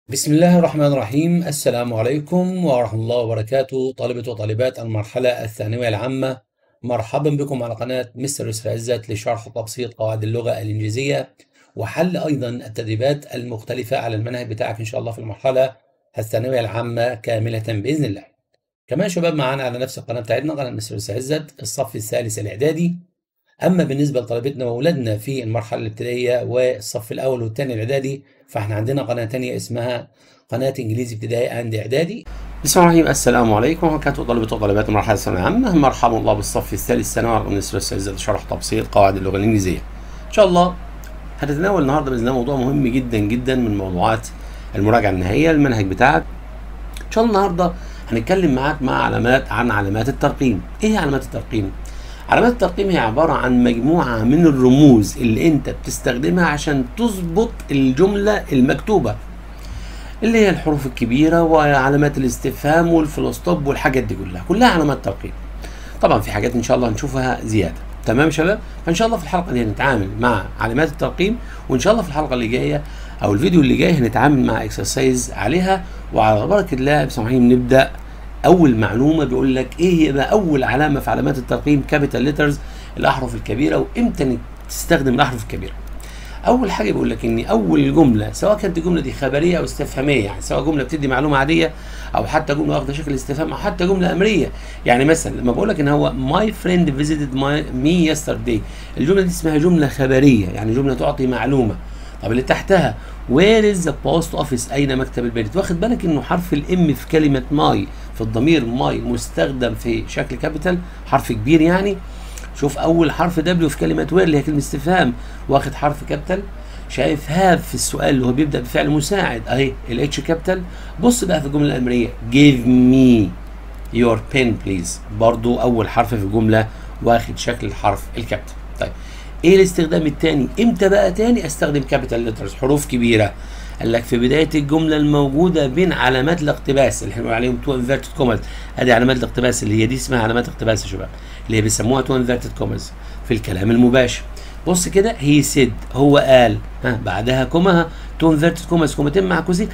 بسم الله الرحمن الرحيم السلام عليكم ورحمة الله وبركاته طلبة وطالبات المرحلة الثانوية العامة مرحبا بكم على قناة مستر يسر عزت لشرح وتبسيط قواعد اللغة الإنجليزية وحل أيضا التدريبات المختلفة على المنهج بتاعك إن شاء الله في المرحلة الثانوية العامة كاملة بإذن الله كمان شباب معانا على نفس القناة بتاعتنا قناة مستر يسر عزت الصف الثالث الإعدادي أما بالنسبة لطلبتنا وأولادنا في المرحلة الابتدائية والصف الأول والثاني الإعدادي فإحنا عندنا قناة تانية اسمها قناة إنجليزي ابتدائي أند إعدادي بسم الله الرحمن الرحيم السلام عليكم ورحمة الله طلبة وطالبات المرحلة الثانوية العامة مرحبا الله بالصف الثالث ثانوي على مستر السعزة شرح تبسيط قواعد اللغة الإنجليزية إن شاء الله هنتناول النهاردة بإذن الله موضوع مهم جدا جدا من موضوعات المراجعة النهائية المنهج بتاعك إن شاء الله النهاردة هنتكلم معاك مع علامات عن علامات الترقيم إيه هي علامات الترقيم؟ علامات الترقيم هي عبارة عن مجموعة من الرموز اللي انت بتستخدمها عشان تظبط الجملة المكتوبة اللي هي الحروف الكبيرة وعلامات الاستفهام والفلوستوب والحاجات دي كلها كلها علامات ترقيم طبعا في حاجات ان شاء الله هنشوفها زيادة تمام يا شباب فان شاء الله في الحلقة دي هنتعامل مع علامات الترقيم وان شاء الله في الحلقة اللي جاية او الفيديو اللي جاي هنتعامل مع اكسرسايز عليها وعلى بركة الله بسم الله نبدأ اول معلومه بيقول لك ايه هي بقى اول علامه في علامات الترقيم كابيتال ليترز الاحرف الكبيره وامتى تستخدم الاحرف الكبيره اول حاجه بيقول لك ان اول جمله سواء كانت الجمله دي خبريه او استفهاميه يعني سواء جمله بتدي معلومه عاديه او حتى جمله واخده شكل استفهام او حتى جمله امريه يعني مثلا لما بقول لك ان هو ماي فريند فيزيتد مي يسترداي الجمله دي اسمها جمله خبريه يعني جمله تعطي معلومه طب اللي تحتها وير از ذا بوست اوفيس اين مكتب البريد واخد بالك انه حرف الام في كلمه ماي في الضمير ماي مستخدم في شكل كابيتال حرف كبير يعني شوف اول حرف دبليو في كلمه وير اللي هي كلمه استفهام واخد حرف كابيتال شايف هاف في السؤال اللي هو بيبدا بفعل مساعد اهي الاتش كابيتال بص بقى في الجمله الامريه give me your pen please برضو اول حرف في الجمله واخد شكل الحرف الكابيتال طيب ايه الاستخدام الثاني امتى بقى تاني استخدم كابيتال ليترز حروف كبيره قال لك في بدايه الجمله الموجوده بين علامات الاقتباس اللي احنا بنقول عليهم تو انفيرتد كومز ادي علامات الاقتباس اللي هي دي اسمها علامات اقتباس يا شباب اللي هي بيسموها تو انفيرتد كومز في الكلام المباشر بص كده هي سيد هو قال ها بعدها كوما تو انفيرتد كومز كومتين معكوسين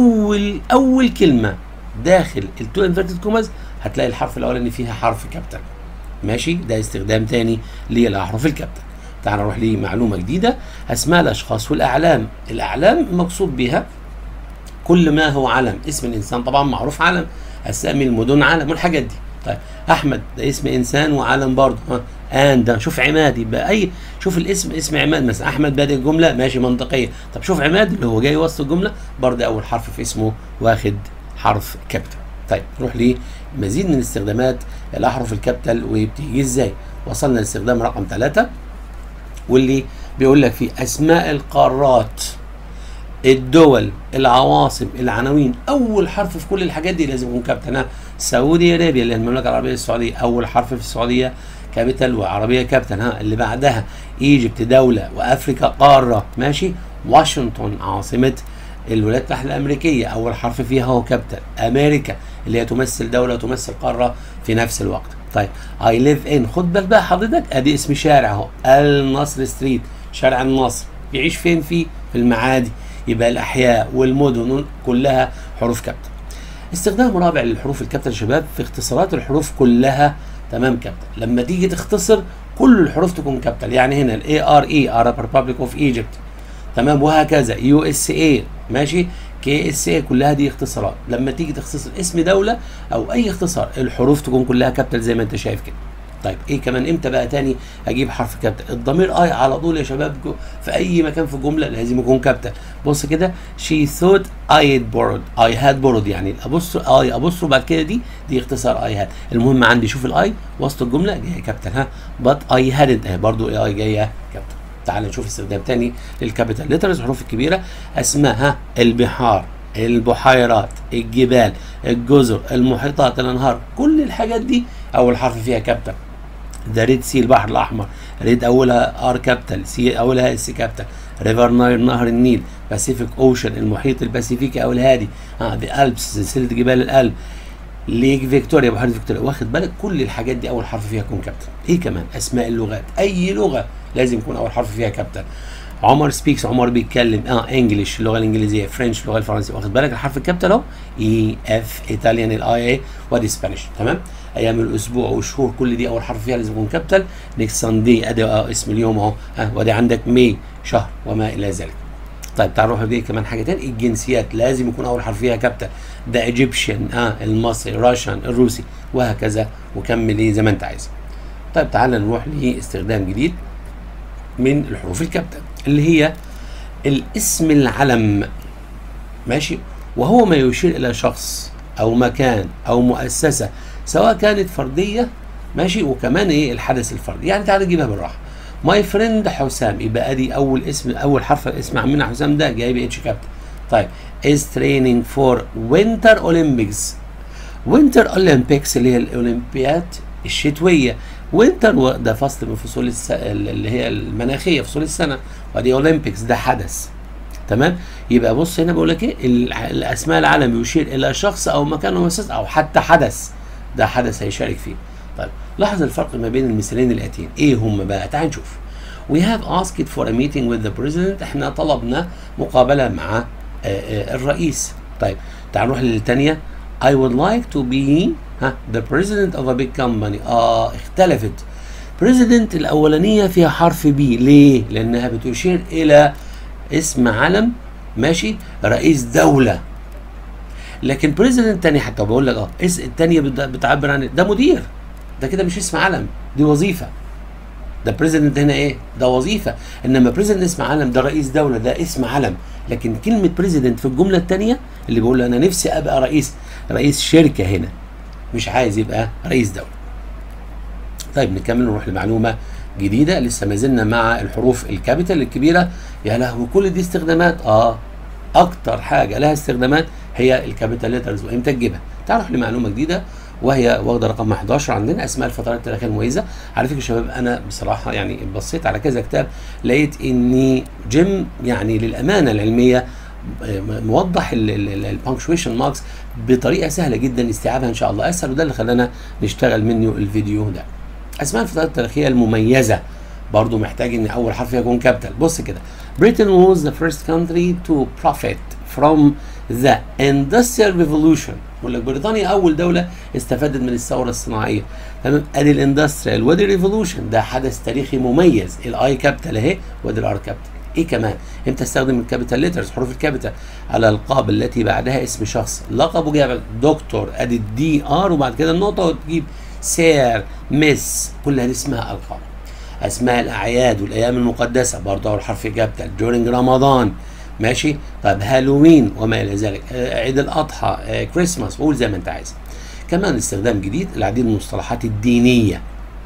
اول اول كلمه داخل التو انفيرتد كومز هتلاقي الحرف الاولاني فيها حرف كابيتال ماشي ده استخدام تاني للاحرف الكابيتال تعال نروح لمعلومه جديده اسماء الاشخاص والاعلام الاعلام مقصود بها كل ما هو علم اسم الانسان طبعا معروف علم اسامي المدن علم والحاجات دي طيب احمد ده اسم انسان وعلم برضه ها ان ده شوف عماد يبقى اي شوف الاسم اسم عماد مثلا احمد بادئ الجمله ماشي منطقيه طب شوف عماد اللي هو جاي وسط الجمله برضه اول حرف في اسمه واخد حرف كابيتال طيب نروح لمزيد من استخدامات الاحرف الكابيتال وبتيجي ازاي وصلنا لاستخدام رقم ثلاثة واللي بيقول لك فيه اسماء القارات الدول العواصم العناوين اول حرف في كل الحاجات دي لازم يكون كابيتال سعودي ارابيا اللي هي المملكه العربيه السعوديه اول حرف في السعوديه كابيتال وعربيه كابيتال ها اللي بعدها ايجيبت دوله وافريكا قاره ماشي واشنطن عاصمه الولايات المتحده الامريكيه اول حرف فيها هو كابيتال امريكا اللي هي تمثل دوله وتمثل قاره في نفس الوقت طيب اي ليف ان خد بالك بقى حضرتك ادي اسم شارع اهو النصر ستريت شارع النصر بيعيش فين فيه في المعادي يبقى الاحياء والمدن كلها حروف كابيتال استخدام رابع للحروف الكابيتال شباب في اختصارات الحروف كلها تمام كابيتال لما تيجي تختصر كل الحروف تكون كابيتال يعني هنا الاي ار اي ارب ريبابليك اوف ايجيبت تمام وهكذا يو اس اي ماشي كي اس اي كلها دي اختصارات لما تيجي تختصر اسم دوله او اي اختصار الحروف تكون كلها كابيتال زي ما انت شايف كده طيب ايه كمان امتى بقى تاني اجيب حرف كابيتال الضمير اي على طول يا شباب في اي مكان في الجمله لازم يكون كابيتال بص كده شي ثوت اي had borrowed اي هاد borrowed يعني ابص اي ابص بعد كده دي دي اختصار اي هاد المهم عندي شوف الاي وسط الجمله جايه كابيتال ها بات اي هادنت اهي برضو اي جايه كابيتال تعال نشوف استخدام تاني للكابيتال ليترز الحروف الكبيره اسمها البحار البحيرات الجبال الجزر المحيطات الانهار كل الحاجات دي اول حرف فيها كابيتال ذا ريد سي البحر الاحمر ريد اولها ار كابيتال سي اولها اس كابيتال ريفر نايل نهر النيل باسيفيك اوشن المحيط الباسيفيكي او الهادي اه ذا البس سلسله جبال الألب ليك فيكتوريا بحيره فيكتوريا واخد بالك كل الحاجات دي اول حرف فيها يكون كابيتال ايه كمان اسماء اللغات اي لغه لازم يكون اول حرف فيها كابيتال عمر سبيكس عمر بيتكلم اه انجلش اللغه الانجليزيه فرنش اللغه الفرنسيه واخد بالك الحرف الكابيتال اهو اي اف ايطاليان الاي اي وادي سبانيش تمام ايام الاسبوع والشهور كل دي اول حرف فيها لازم يكون كابيتال نيكست ساندي ادي اه اسم اليوم اهو ها وادي عندك مي شهر وما الى ذلك طيب تعال نروح دي كمان حاجه تاني الجنسيات لازم يكون اول حرف فيها كابيتال ده ايجيبشن اه المصري راشن الروسي وهكذا وكمل ايه زي ما انت عايز طيب تعال نروح لاستخدام جديد من الحروف الكابيتال اللي هي الاسم العلم ماشي وهو ما يشير الى شخص او مكان او مؤسسه سواء كانت فرديه ماشي وكمان ايه الحدث الفردي يعني تعالى نجيبها بالراحه ماي فريند حسام يبقى ادي اول اسم اول حرف اسم عمنا حسام ده جايب اتش كابتن طيب is training for winter olympics winter olympics اللي هي الاولمبياد الشتويه وينتر ده فصل من فصول الس... اللي هي المناخيه فصول السنه ودي اولمبيكس ده حدث تمام يبقى بص هنا بقول لك ايه الاسماء العالم يشير الى شخص او مكان او مؤسسه او حتى حدث ده حدث هيشارك فيه طيب لاحظ الفرق ما بين المثالين الاتيين ايه هم بقى تعال نشوف we have asked for a meeting with the president احنا طلبنا مقابله مع آآ آآ الرئيس طيب تعال نروح للثانيه I would like to be ها the president of a big company اه اختلفت president الاولانيه فيها حرف بي ليه لانها بتشير الى اسم علم ماشي رئيس دوله لكن بريزيدنت تاني حتى بقول لك اه الثانيه بتعبر عن ده مدير ده كده مش اسم علم دي وظيفه ده بريزيدنت هنا ايه ده وظيفه انما بريزيدنت اسم علم ده رئيس دوله ده اسم علم لكن كلمه بريزيدنت في الجمله الثانيه اللي بيقول انا نفسي ابقى رئيس رئيس شركه هنا مش عايز يبقى رئيس دوله طيب نكمل نروح لمعلومه جديده لسه ما زلنا مع الحروف الكابيتال الكبيره يا لهوي كل دي استخدامات اه اكتر حاجه لها استخدامات هي الكابيتال ليترز وامتى تجيبها تعال نروح لمعلومه جديده وهي واخده رقم 11 عندنا اسماء الفترات التاريخيه المميزه على فكره يا شباب انا بصراحه يعني بصيت على كذا كتاب لقيت ان جيم يعني للامانه العلميه موضح البانكشويشن ماركس بطريقه سهله جدا استيعابها ان شاء الله اسهل وده اللي خلانا نشتغل منه الفيديو ده اسماء الفترات التاريخيه المميزه برضو محتاج ان اول حرف يكون كابيتال بص كده Britain was the first country to profit from the industrial revolution بقول لك بريطانيا اول دوله استفادت من الثوره الصناعيه تمام ادي الاندستريال وادي ريفولوشن ده حدث تاريخي مميز الاي كابيتال اهي وادي الار كابيتال ايه كمان امتى استخدم الكابيتال ليترز حروف الكابيتال على الالقاب التي بعدها اسم شخص لقبه جاب دكتور ادي الدي ار وبعد كده النقطه وتجيب سير مس كل هذه اسمها القاب اسماء الاعياد والايام المقدسه برضه اول حرف كابيتال دورينج رمضان ماشي طيب هالوين وما الى ذلك آه عيد الاضحى آه كريسماس قول زي ما انت عايز كمان استخدام جديد العديد من المصطلحات الدينيه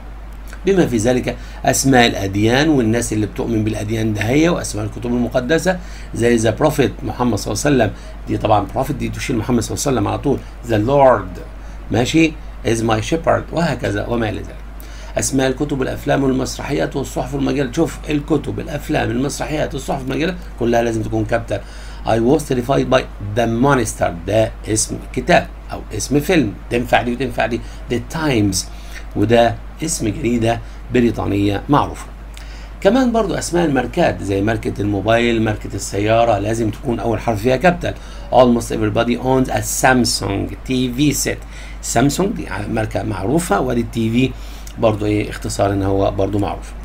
بما في ذلك اسماء الاديان والناس اللي بتؤمن بالاديان دهيه واسماء الكتب المقدسه زي ذا بروفيت محمد صلى الله عليه وسلم دي طبعا بروفيت دي تشير محمد صلى الله عليه وسلم على طول ذا لورد ماشي از ماي شيبرد وهكذا وما الى ذلك اسماء الكتب الافلام والمسرحيات والصحف والمجلات شوف الكتب الافلام المسرحيات الصحف والمجلات كلها لازم تكون كابيتال I was terrified by the monster ده اسم كتاب او اسم فيلم تنفع دي وتنفع دي The Times وده اسم جريدة بريطانية معروفة كمان برضو اسماء الماركات زي ماركة الموبايل ماركة السيارة لازم تكون اول حرف فيها كابيتال almost everybody owns a Samsung TV set سامسونج دي ماركة معروفة وادي التي في برضو ايه اختصار ان هو برضو معروف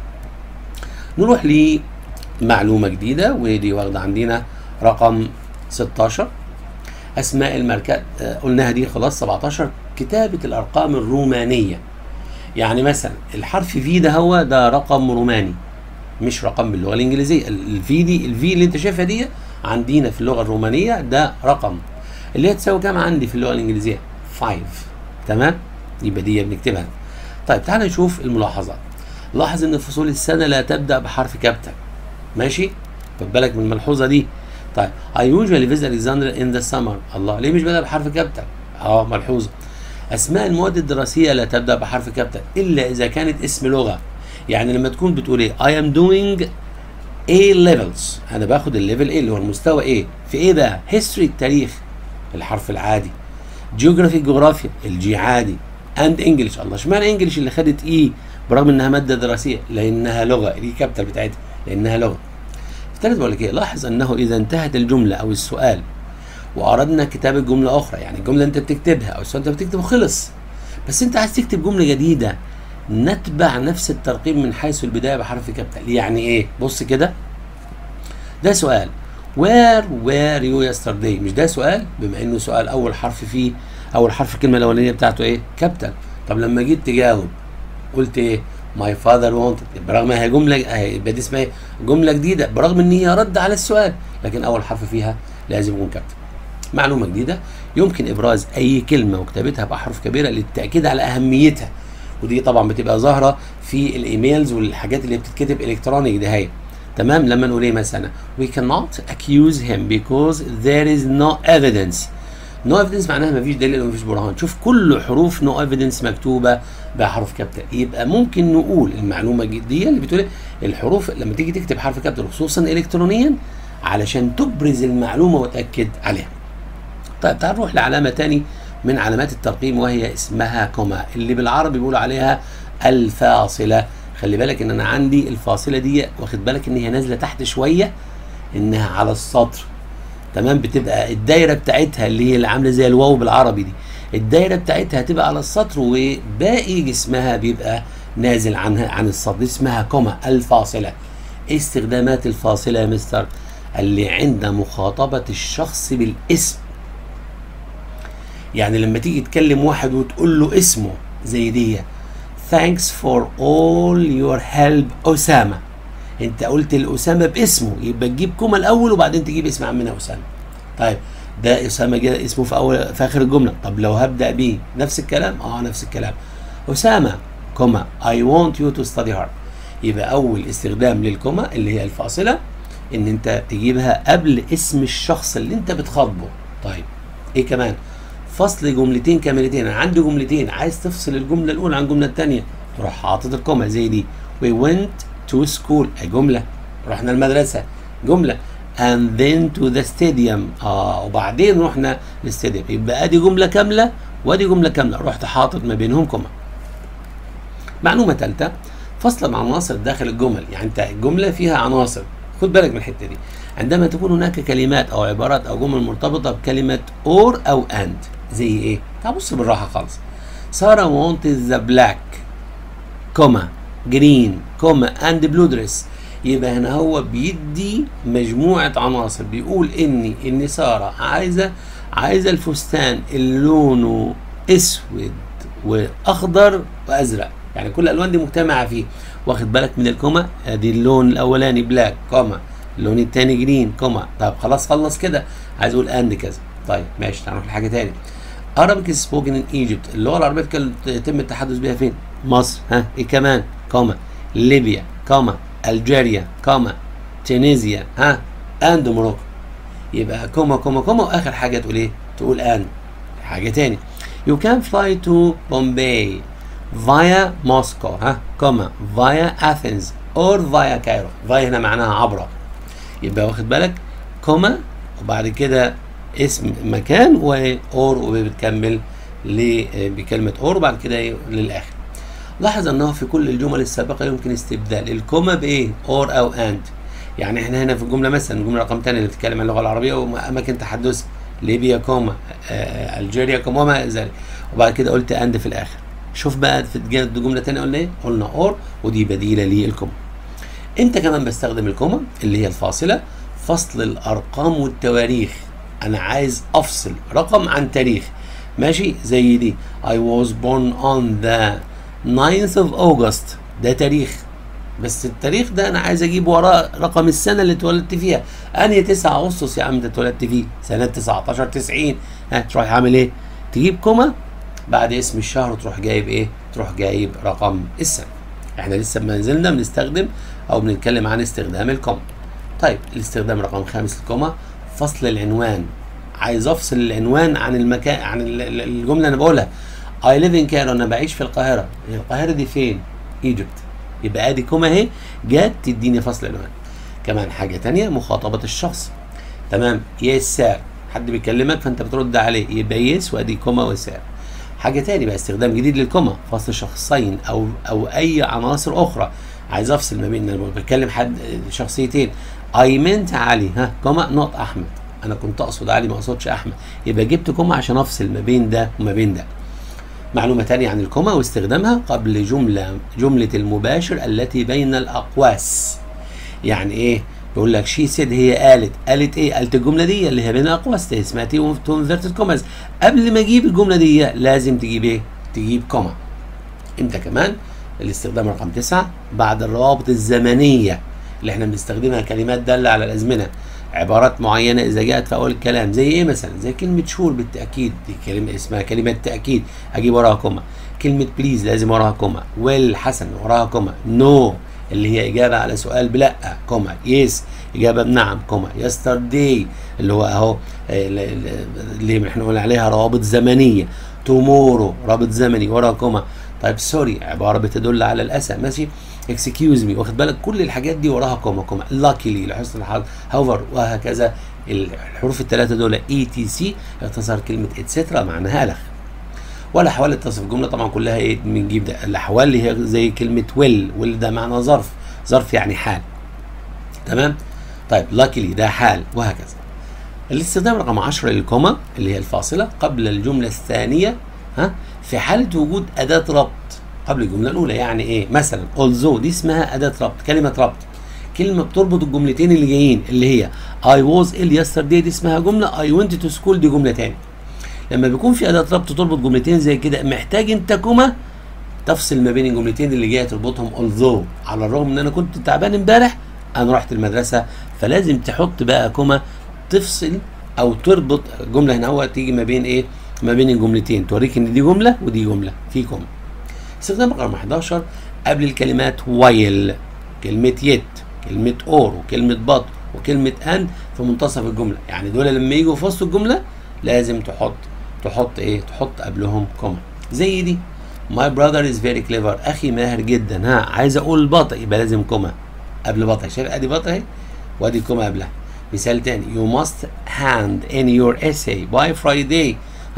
نروح لمعلومة جديدة ودي واخدة عندنا رقم 16 اسماء الماركات آه قلناها دي خلاص 17 كتابة الارقام الرومانية يعني مثلا الحرف في ده هو ده رقم روماني مش رقم باللغه الانجليزيه الفي دي الفي اللي انت شايفها دي عندنا في اللغه الرومانيه ده رقم اللي هي تساوي كام عندي في اللغه الانجليزيه 5 تمام يبقى دي بنكتبها طيب تعال نشوف الملاحظات لاحظ ان فصول السنه لا تبدا بحرف كابيتال ماشي خد بالك من الملحوظه دي طيب I usually visit Alexandria in the summer الله ليه مش بدأ بحرف كابيتال اه ملحوظه اسماء المواد الدراسيه لا تبدا بحرف كابيتال الا اذا كانت اسم لغه يعني لما تكون بتقول ايه I am doing A levels انا باخد الليفل ايه اللي هو المستوى ايه في ايه بقى history التاريخ الحرف العادي geography جغرافيا الجي عادي and English الله اشمعنى انجلش اللي خدت ايه برغم انها ماده دراسيه لانها لغه دي كابيتال بتاعتها لانها لغه الثالث بقول لك ايه لاحظ انه اذا انتهت الجمله او السؤال واردنا كتابه جمله اخرى يعني الجمله انت بتكتبها او السؤال انت بتكتبه خلص بس انت عايز تكتب جمله جديده نتبع نفس الترقيم من حيث البدايه بحرف كابيتال يعني ايه بص كده ده سؤال where were you yesterday مش ده سؤال بما انه سؤال اول حرف فيه اول حرف الكلمه الاولانيه بتاعته ايه كابيتال طب لما جيت تجاوب قلت ايه my father wanted برغم هي جمله يبقى دي اسمها جمله جديده برغم ان هي رد على السؤال لكن اول حرف فيها لازم يكون كابيتال معلومه جديده يمكن ابراز اي كلمه وكتابتها باحرف كبيره للتاكيد على اهميتها ودي طبعا بتبقى ظاهره في الايميلز والحاجات اللي بتتكتب الكترونيك دي هي تمام لما نقول ايه مثلا we cannot accuse him because there is no evidence no evidence معناها مفيش دليل ومفيش برهان شوف كل حروف no evidence مكتوبه بحرف كابيتال يبقى ممكن نقول المعلومه دي اللي بتقول الحروف لما تيجي تكتب حرف كابيتال خصوصا الكترونيا علشان تبرز المعلومه وتاكد عليها طيب تعال نروح لعلامه تاني من علامات الترقيم وهي اسمها كوما اللي بالعربي بيقولوا عليها الفاصله خلي بالك ان انا عندي الفاصله دي واخد بالك ان هي نازله تحت شويه انها على السطر تمام بتبقى الدايره بتاعتها اللي هي اللي عامله زي الواو بالعربي دي الدايره بتاعتها هتبقى على السطر وباقي جسمها بيبقى نازل عنها عن السطر اسمها كوما الفاصله ايه استخدامات الفاصله يا مستر اللي عند مخاطبه الشخص بالاسم يعني لما تيجي تكلم واحد وتقول له اسمه زي دي thanks for all your help أسامة انت قلت لأسامة باسمه يبقى تجيب كوما الأول وبعدين تجيب اسم عمنا أسامة طيب ده أسامة جه اسمه في أول في آخر الجملة طب لو هبدأ بيه نفس الكلام اه نفس الكلام أسامة كوما I want you to study hard يبقى أول استخدام للكوما اللي هي الفاصلة إن أنت تجيبها قبل اسم الشخص اللي أنت بتخاطبه طيب إيه كمان فصل جملتين كاملتين انا عندي جملتين عايز تفصل الجمله الاولى عن الجمله الثانيه تروح حاطط الكوما زي دي we went to school جمله رحنا المدرسه جمله and then to the stadium اه وبعدين رحنا للاستاديوم يبقى ادي جمله كامله وادي جمله كامله رحت حاطط ما بينهم كوما معلومه ثالثه فصل مع عناصر داخل الجمل يعني انت الجمله فيها عناصر خد بالك من الحته دي عندما تكون هناك كلمات او عبارات او جمل مرتبطه بكلمه اور او اند زي ايه؟ تعال بص بالراحه خالص. ساره wanted ذا بلاك كوما جرين كوما اند بلو دريس يبقى هنا هو بيدي مجموعه عناصر بيقول اني ان ساره عايزه عايزه الفستان اللي لونه اسود واخضر وازرق يعني كل الالوان دي مجتمعه فيه واخد بالك من الكوما ادي اللون الاولاني بلاك كوما اللون الثاني جرين كوما طب خلاص خلص كده عايز اقول اند كذا طيب ماشي تعال نروح لحاجه ثانيه Arabic is spoken in Egypt اللغه العربيه كان يتم التحدث بها فين مصر ها ايه كمان كوما ليبيا كوما الجيريا كوما تونسيا ها اند موروكو يبقى كوما كوما كوما واخر حاجه تقول ايه تقول اند حاجه تاني you can fly to Bombay via Moscow ها كوما via Athens or via Cairo via هنا معناها عبر يبقى واخد بالك كوما وبعد كده اسم مكان واور وبتكمل بكلمه اور وبعد كده للاخر لاحظ انه في كل الجمل السابقه يمكن استبدال الكوما بايه اور او اند يعني احنا هنا في الجمله مثلا الجمله رقم 2 اللي بتتكلم عن اللغه العربيه واماكن تحدث ليبيا كوما آه الجيريا كوما وما ذلك وبعد كده قلت اند في الاخر شوف بقى في الجمله الثانيه قلنا ايه قلنا اور ودي بديله للكوما امتى كمان بستخدم الكوما اللي هي الفاصله فصل الارقام والتواريخ انا عايز افصل رقم عن تاريخ ماشي زي دي I was born on the 9th of August ده تاريخ بس التاريخ ده انا عايز اجيب وراه رقم السنه اللي اتولدت فيها انهي 9 اغسطس يا عم ده اتولدت فيه سنه 19 90 ها تروح عامل ايه تجيب كوما بعد اسم الشهر وتروح جايب ايه تروح جايب رقم السنه احنا لسه ما نزلنا بنستخدم او بنتكلم عن استخدام الكوما طيب الاستخدام رقم خامس الكوما فصل العنوان عايز افصل العنوان عن المكان عن الجمله اللي انا بقولها I live in Cairo انا بعيش في القاهره القاهره دي فين ايجيبت يبقى ادي كوما اهي جت تديني فصل عنوان كمان حاجه تانية مخاطبه الشخص تمام يس سار حد بيكلمك فانت بترد عليه يبقى يس وادي كوما وسار حاجه تاني بقى استخدام جديد للكوما فصل شخصين او او اي عناصر اخرى عايز افصل ما بين انا بتكلم حد شخصيتين I meant علي ها كوما نوت احمد انا كنت اقصد علي ما اقصدش احمد يبقى جبت كوما عشان افصل ما بين ده وما بين ده معلومة تانية عن الكوما واستخدامها قبل جملة جملة المباشر التي بين الأقواس يعني إيه؟ بيقول لك شي سيد هي قالت قالت إيه؟ قالت الجملة دي اللي هي بين الأقواس دي اسمها تي تو انفيرتد كوماز قبل ما أجيب الجملة دي لازم تجيب إيه؟ تجيب كوما إمتى كمان؟ الاستخدام رقم تسعة بعد الروابط الزمنية اللي احنا بنستخدمها كلمات دالة على الأزمنة عبارات معينة إذا جاءت في أول الكلام زي إيه مثلا؟ زي كلمة شور بالتأكيد دي كلمة اسمها كلمة تأكيد أجيب وراها كوما كلمة بليز لازم وراها كوما ويل حسن وراها كوما نو no. اللي هي إجابة على سؤال بلا كوما يس إجابة بنعم كوما يسترداي اللي هو أهو اللي احنا قلنا عليها روابط زمنية تومورو رابط زمني ورا كوما طيب سوري عبارة بتدل على الأسى ماشي اكسكيوز مي واخد بالك كل الحاجات دي وراها كوما كوما لاكيلي لحسن الحظ هاوفر وهكذا الحروف الثلاثه دول اي تي سي اختصار كلمه اتسترا معناها الخ والاحوال اللي تصف الجمله طبعا كلها ايه بنجيب ده الاحوال اللي هي زي كلمه ويل ويل ده معنى ظرف ظرف يعني حال تمام طيب لاكيلي ده حال وهكذا الاستخدام رقم 10 للكوما اللي هي الفاصله قبل الجمله الثانيه ها في حاله وجود اداه ربط قبل الجمله الاولى يعني ايه مثلا although دي اسمها اداه ربط كلمه ربط كلمه بتربط الجملتين اللي جايين اللي هي I was ill yesterday دي اسمها جمله I went to school دي جمله تاني لما بيكون في اداه ربط تربط جملتين زي كده محتاج انت كوما تفصل ما بين الجملتين اللي جايه تربطهم although على الرغم ان انا كنت تعبان امبارح انا رحت المدرسه فلازم تحط بقى كوما تفصل او تربط الجمله هنا هو تيجي ما بين ايه ما بين الجملتين توريك ان دي جمله ودي جمله في كوما استخدام رقم 11 قبل الكلمات while كلمة يت كلمة اور وكلمة بط وكلمة ان في منتصف الجملة يعني دول لما يجوا في وسط الجملة لازم تحط تحط ايه تحط قبلهم كوما زي دي my brother is very clever اخي ماهر جدا ها عايز اقول بطء يبقى لازم كوما قبل بطء شايف ادي بطء اهي وادي كوما قبلها مثال تاني you must hand in your essay by Friday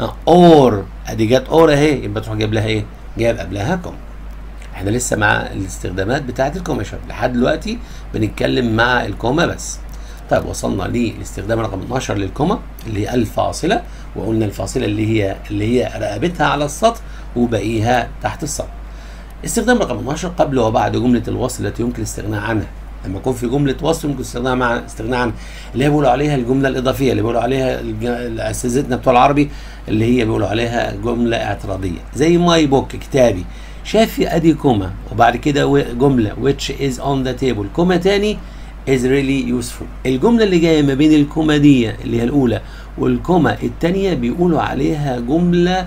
or ادي جت اور اهي يبقى تروح جايب لها ايه جايب قبلها كوما احنا لسه مع الاستخدامات بتاعه الكوما شباب لحد دلوقتي بنتكلم مع الكوما بس طيب وصلنا للاستخدام رقم 12 للكوما اللي هي الفاصله وقلنا الفاصله اللي هي اللي هي رقبتها على السطر وباقيها تحت السطر استخدام رقم 12 قبل وبعد جمله الوصل التي يمكن الاستغناء عنها لما يكون في جمله وصل يمكن الاستغناء مع استغناء عنها اللي هي بيقولوا عليها الجمله الاضافيه اللي بيقولوا عليها اساتذتنا بتوع العربي اللي هي بيقولوا عليها جمله اعتراضيه زي ماي بوك كتابي شاف في ادي كوما وبعد كده جمله which is on the table كوما تاني is really useful الجمله اللي جايه ما بين الكوما دي اللي هي الاولى والكوما الثانيه بيقولوا عليها جمله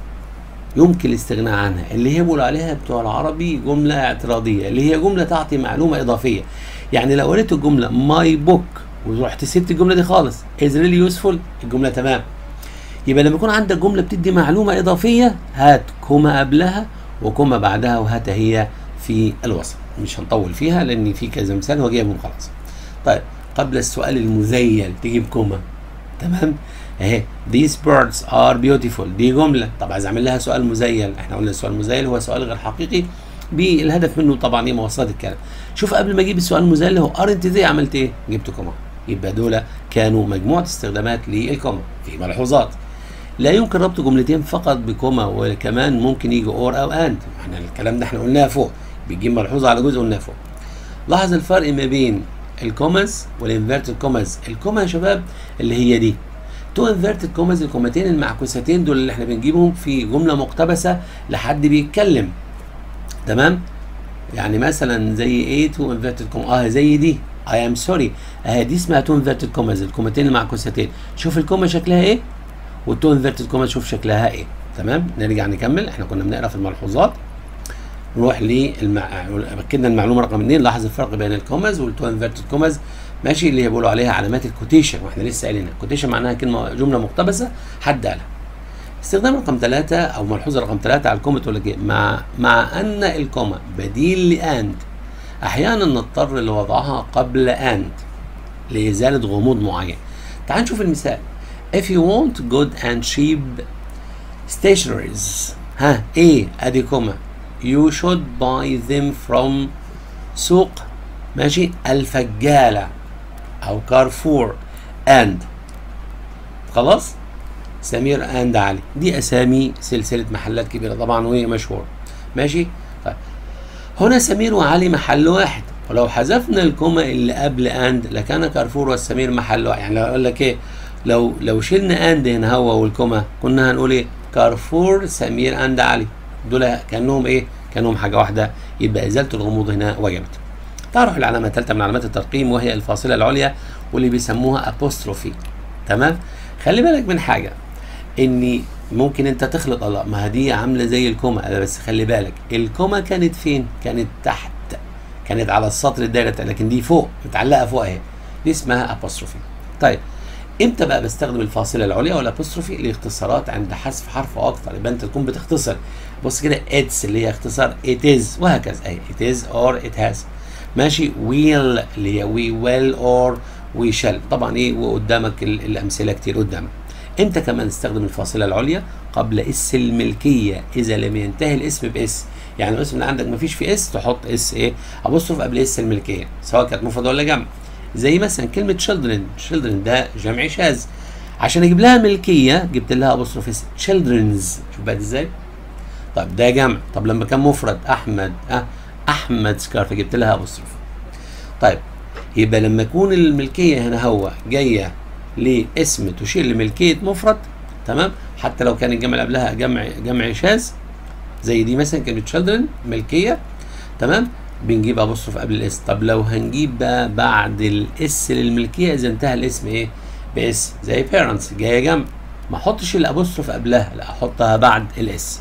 يمكن الاستغناء عنها اللي هي بيقولوا عليها بتوع العربي جمله اعتراضيه اللي هي جمله تعطي معلومه اضافيه يعني لو قريت الجمله ماي بوك ورحت سبت الجمله دي خالص is really useful الجمله تمام يبقى لما يكون عندك جمله بتدي معلومه اضافيه هات كوما قبلها وكوما بعدها وهات هي في الوسط مش هنطول فيها لان في كذا مثال هو جايبهم خلاص طيب قبل السؤال المذيل تجيب كوما تمام اهي these birds are beautiful دي جمله طب عايز اعمل لها سؤال مزيل احنا قلنا السؤال المزيل هو سؤال غير حقيقي بالهدف منه طبعا ايه مواصلات الكلام شوف قبل ما اجيب السؤال المزيل اللي هو ارنت دي عملت ايه جبت كوما يبقى دول كانوا مجموعه استخدامات للكوما في ملحوظات لا يمكن ربط جملتين فقط بكوما وكمان ممكن يجي اور او اند احنا الكلام ده احنا قلناه فوق بيجيب ملحوظه على جزء قلناه فوق لاحظ الفرق ما بين الكوماز والانفيرتد كوماز الكوما يا شباب اللي هي دي تو انفيرتد كوماز الكومتين المعكوستين دول اللي احنا بنجيبهم في جمله مقتبسه لحد بيتكلم تمام يعني مثلا زي ايه تو انفيرتد كوم اه زي دي اي ام سوري اه دي اسمها تو انفيرتد كوماز الكومتين المعكوستين شوف الكوما شكلها ايه والتو انفيرتد كوما شوف شكلها ايه تمام نرجع نكمل احنا كنا بنقرا في الملحوظات نروح للمع... اكدنا المعلومه رقم اثنين لاحظ الفرق بين الكوماز والتو انفيرتد كوماز ماشي اللي هي بيقولوا عليها علامات الكوتيشن واحنا لسه قايلينها الكوتيشن معناها كلمه جمله مقتبسه حد قالها استخدام رقم ثلاثة أو ملحوظة رقم ثلاثة على الكومة تقول لك إيه؟ مع مع أن الكومة بديل لأند أحيانا نضطر لوضعها قبل أند لإزالة غموض معين. تعال نشوف المثال. If you want good and cheap stationaries ها إيه أدي كومة you should buy them from سوق ماشي الفجالة او كارفور اند خلاص سمير اند علي دي اسامي سلسله محلات كبيره طبعا وهي مشهوره ماشي طيب هنا سمير وعلي محل واحد ولو حذفنا الكوما اللي قبل اند لكان كارفور والسمير محل واحد يعني لو اقول لك ايه لو لو شلنا اند هنا هو والكوما كنا هنقول ايه كارفور سمير اند علي دول كانهم ايه كانهم حاجه واحده يبقى ازاله الغموض هنا وجبت تعرف العلامه الثالثه من علامات الترقيم وهي الفاصله العليا واللي بيسموها ابوستروفي تمام خلي بالك من حاجه ان ممكن انت تخلط الله ما دي عامله زي الكوما بس خلي بالك الكوما كانت فين كانت تحت كانت على السطر الدايره لكن دي فوق متعلقه فوق اهي دي اسمها ابوستروفي طيب امتى بقى بستخدم الفاصله العليا والابوستروفي لاختصارات عند حذف حرف او اكتر يبقى انت تكون بتختصر بص كده اتس اللي هي اختصار it is وهكذا اهي it is or it has ماشي will اللي هي we will or we shall طبعا ايه وقدامك الامثله كتير قدامك امتى كمان نستخدم الفاصله العليا قبل اس الملكيه اذا لم ينتهي الاسم باس يعني الاسم اللي عندك ما فيش فيه اس تحط اس ايه ابوستروف قبل اس الملكيه سواء كانت مفرد ولا جمع زي مثلا كلمه children children ده جمع شاذ عشان اجيب لها ملكيه جبت لها ابوستروف اس children's شوف بقى ازاي طيب ده جمع طب لما كان مفرد احمد أه احمد سكارف جبت لها ابوستروف طيب يبقى لما يكون الملكيه هنا هو جايه لاسم تشير لملكيه مفرد تمام حتى لو كان الجمع اللي قبلها جمع جمع شاذ زي دي مثلا كلمه children ملكيه تمام بنجيب ابوستروف قبل الاس طب لو هنجيب بقى بعد الاس للملكيه اذا انتهى الاسم ايه باس زي parents جايه جنب ما احطش الابوستروف قبلها لا احطها بعد الاس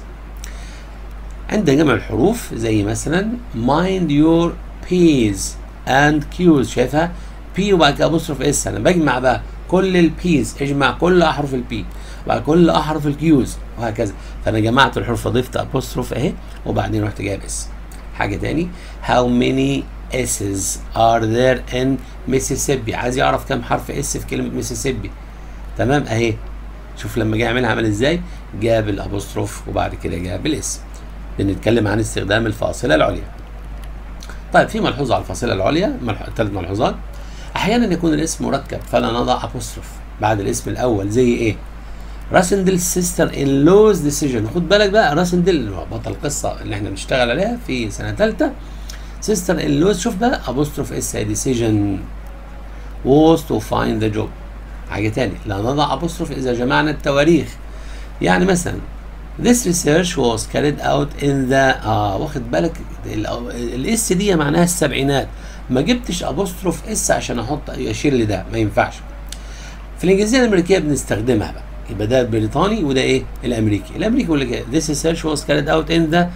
عند جمع الحروف زي مثلا mind your p's and q's شايفها بي وبعد كده ابوستروف اس انا بجمع بقى كل البيز اجمع كل احرف البي وبعد كل احرف الكيوز وهكذا فانا جمعت الحروف فضفت ابوستروف اهي وبعدين رحت جايب اس حاجه تاني how many s's are there in Mississippi عايز يعرف كم حرف اس في كلمه ميسيسيبي تمام اهي شوف لما جه يعملها عمل ازاي جاب الابوستروف وبعد كده جاب الاس بنتكلم عن استخدام الفاصله العليا طيب في ملحوظه على الفاصله العليا ثلاث ملحوظات احيانا يكون الاسم مركب فلا نضع ابوستروف بعد الاسم الاول زي ايه راسندل سيستر ان لوز ديسيجن خد بالك بقى راسندل بطل القصه اللي احنا بنشتغل عليها في سنه ثالثه سيستر ان لوز شوف بقى ابوستروف اس ديسيجن was to find the job حاجه تاني لا نضع ابوستروف اذا جمعنا التواريخ يعني مثلا This research was carried out in the اه واخد بالك الاس دي معناها السبعينات ما جبتش ابوستروف اس عشان احط اشير لده ما ينفعش في الانجليزيه الامريكيه بنستخدمها بقى يبقى ده البريطاني وده ايه الامريكي الامريكي بيقول لك this research was carried out in the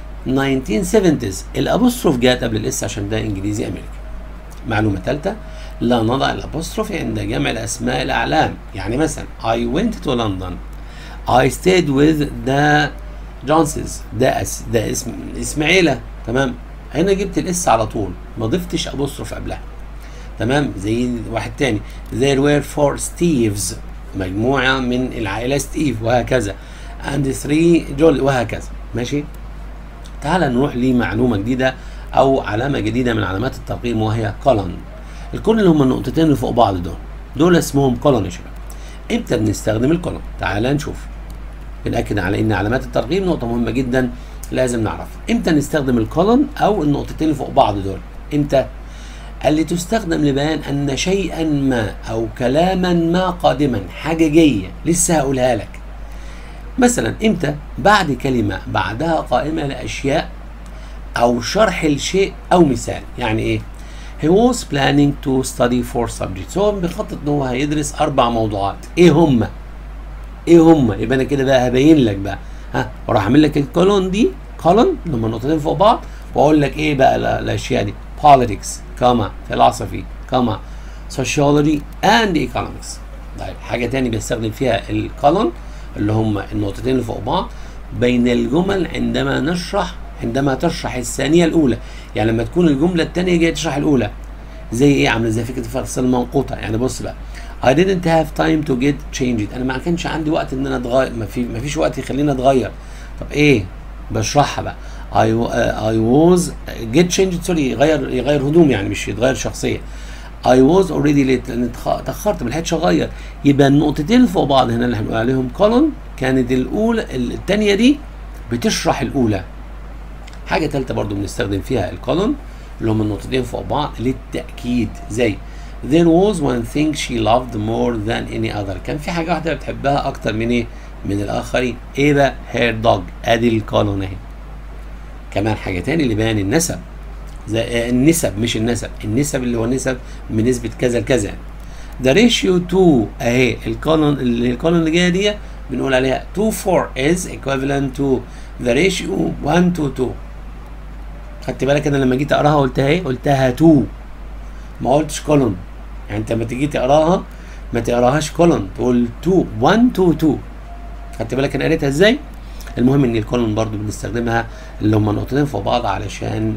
1970s الابوستروف جات قبل الاس عشان ده انجليزي امريكي معلومه ثالثه لا نضع الابوستروف عند جمع الاسماء الاعلام يعني مثلا I went to London I stayed with the Johnsons ده أس ده اسم اسم عيله تمام هنا جبت الاس على طول ما ضفتش ابوستروف قبلها تمام زي واحد تاني there were four Steves مجموعة من العائلة ستيف وهكذا and three جول وهكذا ماشي تعال نروح لمعلومة جديدة أو علامة جديدة من علامات الترقيم وهي كولون الكولون اللي هم النقطتين اللي فوق بعض دول دول اسمهم كولون يا شباب امتى بنستخدم الكولون تعال نشوف بنأكد على ان علامات الترقيم نقطة مهمة جدا لازم نعرف امتى نستخدم الكولون او النقطتين اللي فوق بعض دول امتى قال لي تستخدم لبيان ان شيئا ما او كلاما ما قادما حاجه جايه لسه هقولها لك مثلا امتى بعد كلمه بعدها قائمه لاشياء او شرح الشيء او مثال يعني ايه he was planning to study four subjects هو بيخطط ان هو هيدرس اربع موضوعات ايه هم ايه هم يبقى انا كده بقى هبين لك بقى ها وراح اعمل لك الكولون دي كولون اللي هم النقطتين فوق بعض واقول لك ايه بقى الاشياء دي politics كما philosophy كما sociology and economics طيب حاجة تاني بيستخدم فيها الكولون اللي هم النقطتين اللي فوق بعض بين الجمل عندما نشرح عندما تشرح الثانية الأولى يعني لما تكون الجملة الثانية جاية تشرح الأولى زي إيه عاملة زي فكرة الفصل المنقوطة يعني بص بقى I didn't have time to get changed أنا ما كانش عندي وقت إن أنا أتغير ما, في ما فيش وقت يخليني أتغير طب إيه بشرحها بقى I, uh, I was get changed سوري يغير يغير هدوم يعني مش يتغير شخصيه I was already late لان اتاخرت ما لحقتش اغير يبقى النقطتين اللي فوق بعض هنا اللي هنقول عليهم كولون كانت الاولى الثانيه دي بتشرح الاولى حاجه ثالثه برضو بنستخدم فيها الكولون اللي هم النقطتين فوق بعض للتاكيد زي there was one thing she loved more than any other كان في حاجه واحده بتحبها اكتر من ايه من الاخرين ايه بقى her dog ادي الكولون اهي كمان حاجه تاني اللي بيان النسب زي النسب مش النسب النسب اللي هو نسب بنسبه كذا لكذا the ratio to اهي الكولون اللي الكولون اللي جايه دي بنقول عليها 2 4 is equivalent to the ratio 1 to 2 خدت بالك انا لما جيت اقراها قلتها ايه قلتها 2 ما قلتش كولون يعني انت لما تيجي تقراها ما تقراهاش كولون تقول 2 1 2 2 خدت بالك انا قريتها ازاي المهم ان الكولون برضو بنستخدمها اللي هم نقطتين فوق بعض علشان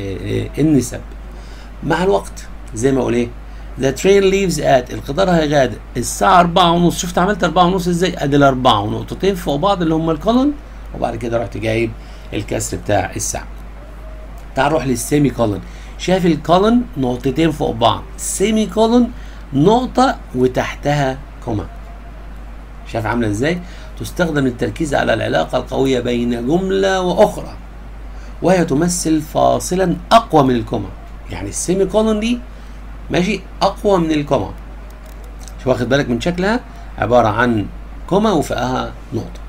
النسب مع الوقت زي ما اقول ايه The train leaves at القطار هيغادر الساعة أربعة ونص شفت عملت أربعة ونص ازاي؟ أدي الأربعة ونقطتين فوق بعض اللي هم الكولون وبعد كده رحت جايب الكسر بتاع الساعة. تعال نروح للسيمي كولون شايف الكولون نقطتين فوق بعض سيمي كولون نقطة وتحتها كوما شايف عاملة ازاي؟ تستخدم للتركيز على العلاقة القوية بين جملة وأخرى وهي تمثل فاصلا أقوى من الكوما يعني السيمي كولون دي ماشي أقوى من الكوما شو واخد بالك من شكلها عبارة عن كوما وفوقها نقطة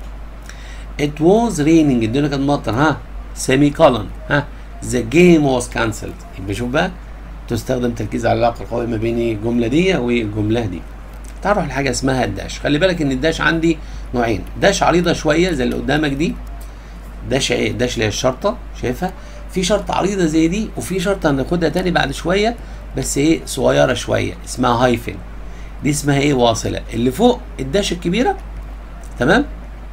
It was raining الدنيا كانت مطر ها سيمي كولون ها The game was cancelled يبقى شوف بقى تستخدم تركيز على العلاقة القوية ما بين الجملة دي والجملة دي تعال نروح لحاجة اسمها الداش خلي بالك ان الداش عندي نوعين داش عريضة شوية زي اللي قدامك دي داش ايه داش اللي هي الشرطة شايفها في شرطة عريضة زي دي وفي شرطة هناخدها تاني بعد شوية بس ايه صغيرة شوية اسمها هايفن دي اسمها ايه واصلة اللي فوق الداش الكبيرة تمام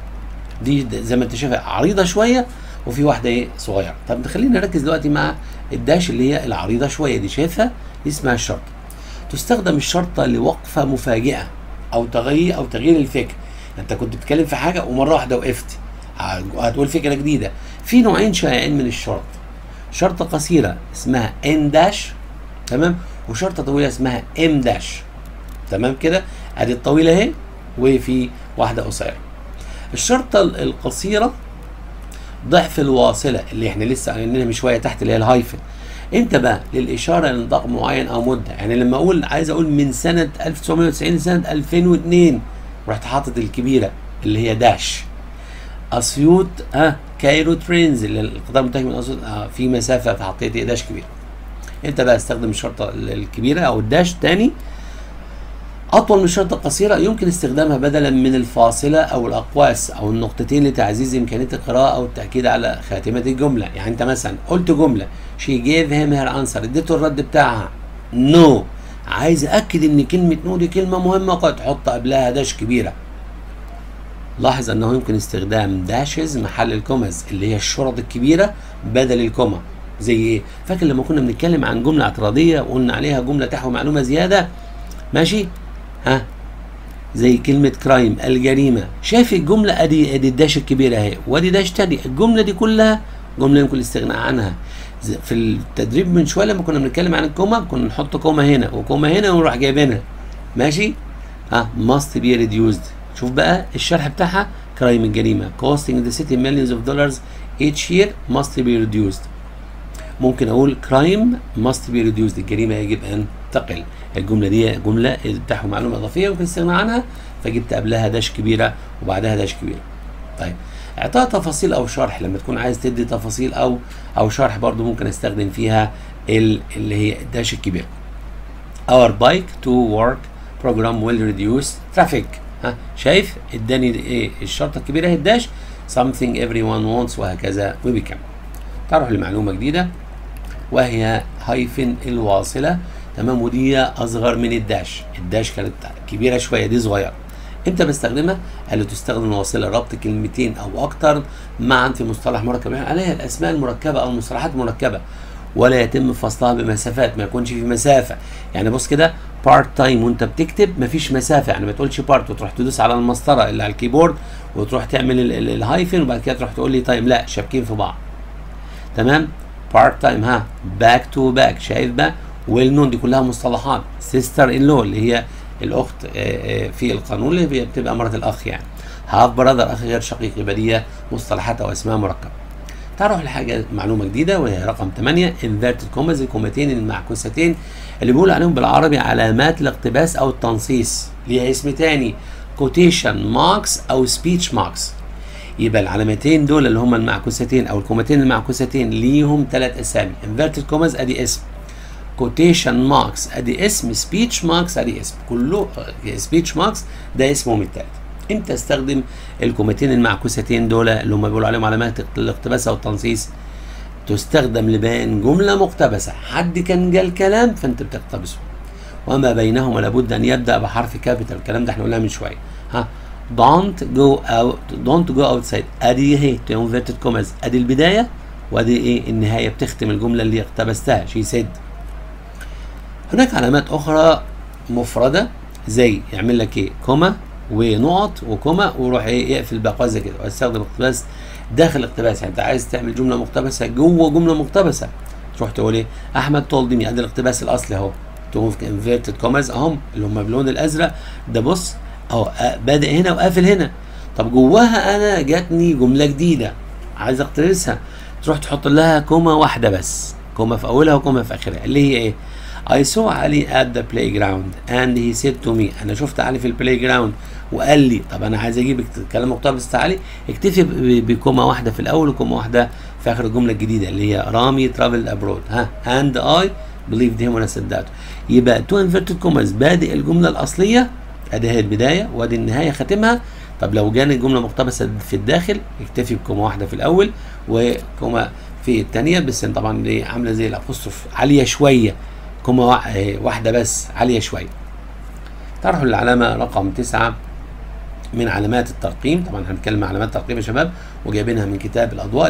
دي زي ما انت شايفها عريضة شوية وفي واحدة ايه صغيرة طب خلينا نركز دلوقتي مع الداش اللي هي العريضة شوية دي شايفها دي اسمها الشرطة تستخدم الشرطة لوقفة مفاجئة أو تغيير أو تغيير الفكر أنت كنت بتتكلم في حاجة ومرة واحدة وقفت هتقول فكرة جديدة في نوعين شائعين من الشرط شرطة قصيرة اسمها ان داش تمام وشرطة طويلة اسمها ام داش تمام كده ادي الطويلة اهي وفي واحدة قصيرة الشرطة القصيرة ضعف الواصلة اللي احنا لسه قايلينها من شوية تحت اللي هي الهايفن انت بقى للاشاره لنطاق معين او مده يعني لما اقول عايز اقول من سنه 1990 لسنه 2002 رحت حاطط الكبيره اللي هي داش اسيوط اه كايرو ترينز اللي القطار المنتهي من اسيوط آه في مسافه فحطيت ايه داش كبيره انت بقى استخدم الشرطه الكبيره او الداش تاني اطول من الشرطه القصيره يمكن استخدامها بدلا من الفاصله او الاقواس او النقطتين لتعزيز امكانيه القراءه او التاكيد على خاتمه الجمله يعني انت مثلا قلت جمله شي جيف هيم هير انسر اديته الرد بتاعها نو no. عايز اكد ان كلمه نو دي كلمه مهمه قد تحط قبلها داش كبيره لاحظ انه يمكن استخدام داشز محل الكومز اللي هي الشرط الكبيره بدل الكوما زي ايه فاكر لما كنا بنتكلم عن جمله اعتراضيه وقلنا عليها جمله تحوي معلومه زياده ماشي ها زي كلمة كرايم الجريمة شايف الجملة ادي ادي الداش الكبيرة اهي وادي داش تاني الجملة دي كلها جملة يمكن الاستغناء عنها في التدريب من شوية لما كنا بنتكلم عن الكوما كنا نحط كوما هنا وكوما هنا ونروح جايبينها ماشي ها must be reduced شوف بقى الشرح بتاعها كرايم الجريمة costing the city millions of dollars each year must be reduced ممكن اقول كرايم must be reduced الجريمة يجب ان تقل الجمله دي جمله تحوي معلومه اضافيه ممكن تستغنى عنها فجبت قبلها داش كبيره وبعدها داش كبيره طيب اعطاء تفاصيل او شرح لما تكون عايز تدي تفاصيل او او شرح برضو ممكن استخدم فيها اللي هي الداش الكبيره our bike to work program will reduce traffic ها شايف اداني ايه الشرطه الكبيره هي الداش something everyone wants وهكذا وبكم تعرف لمعلومه جديده وهي هايفن الواصله تمام ودي اصغر من الداش الداش كانت كبيره شويه دي صغيره امتى بستخدمها قال له تستخدم الواصله ربط كلمتين او اكتر معا في مصطلح مركب يعني عليها الاسماء المركبه او المصطلحات المركبه ولا يتم فصلها بمسافات ما يكونش في مسافه يعني بص كده بارت تايم وانت بتكتب مفيش مسافه يعني ما تقولش بارت وتروح تدوس على المسطره اللي على الكيبورد وتروح تعمل الهايفن وبعد كده تروح تقول لي تايم لا شابكين في بعض تمام بارت تايم ها باك تو باك شايف بقى ويل نون دي كلها مصطلحات سيستر ان لو اللي هي الاخت في القانون اللي بتبقى مرات الاخ يعني هاف براذر اخ غير شقيق يبقى دي مصطلحات او اسماء مركبه تعرف لحاجه معلومه جديده وهي رقم 8 انفيرتد كوماز الكومتين المعكوستين اللي بيقولوا عليهم بالعربي علامات الاقتباس او التنصيص ليها اسم تاني كوتيشن ماركس او سبيتش ماركس يبقى العلامتين دول اللي هم المعكوستين او الكومتين المعكوستين ليهم ثلاث اسامي انفيرتد كوماز ادي اسم كوتيشن ماركس ادي اسم سبيتش ماركس ادي اسم كله سبيتش ماركس ده اسمهم الثالث امتى استخدم الكومتين المعكوستين دول اللي هم بيقولوا عليهم علامات الاقتباس او التنصيص تستخدم لبيان جمله مقتبسه حد كان جال كلام فانت بتقتبسه وما بينهما لابد ان يبدا بحرف كابيتال الكلام ده احنا قلناه من شويه ها don't go out don't go outside ادي اهي انفيرتد كوماز ادي البدايه وادي ايه النهايه بتختم الجمله اللي اقتبستها شي سيد هناك علامات اخرى مفرده زي يعمل لك ايه كوما ونقط وكوما ويروح ايه يقفل باقوزه كده واستخدم اقتباس داخل اقتباس يعني انت عايز تعمل جمله مقتبسه جوه جمله مقتبسه تروح تقول ايه احمد تولد مي ادي الاقتباس الاصلي اهو تقوم في انفيرتد كوماز اهم اللي هم باللون الازرق ده بص اهو بادئ هنا وقافل هنا طب جواها انا جاتني جمله جديده عايز اقتبسها تروح تحط لها كوما واحده بس كوما في اولها وكوما في اخرها اللي هي ايه I saw Ali at the playground and he said to me أنا شفت علي في البلاي جراوند وقال لي طب أنا عايز أجيب كلام مقتبس بتاع علي اكتفي بكومة واحدة في الأول وكومة واحدة في آخر الجملة الجديدة اللي هي رامي traveled abroad ها and I believed him وأنا صدقته يبقى تو انفيرتد كوماز بادئ الجملة الأصلية أدي هي البداية وأدي النهاية خاتمها طب لو جاني الجملة مقتبسة في الداخل اكتفي بكومة واحدة في الأول وكومة في الثانية بس طبعا دي عاملة زي الأبوستروف عالية شوية كومة واحدة بس عالية شوية طرحوا العلامة رقم تسعة من علامات الترقيم طبعا هنتكلم عن علامات الترقيم يا شباب وجايبينها من كتاب الأضواء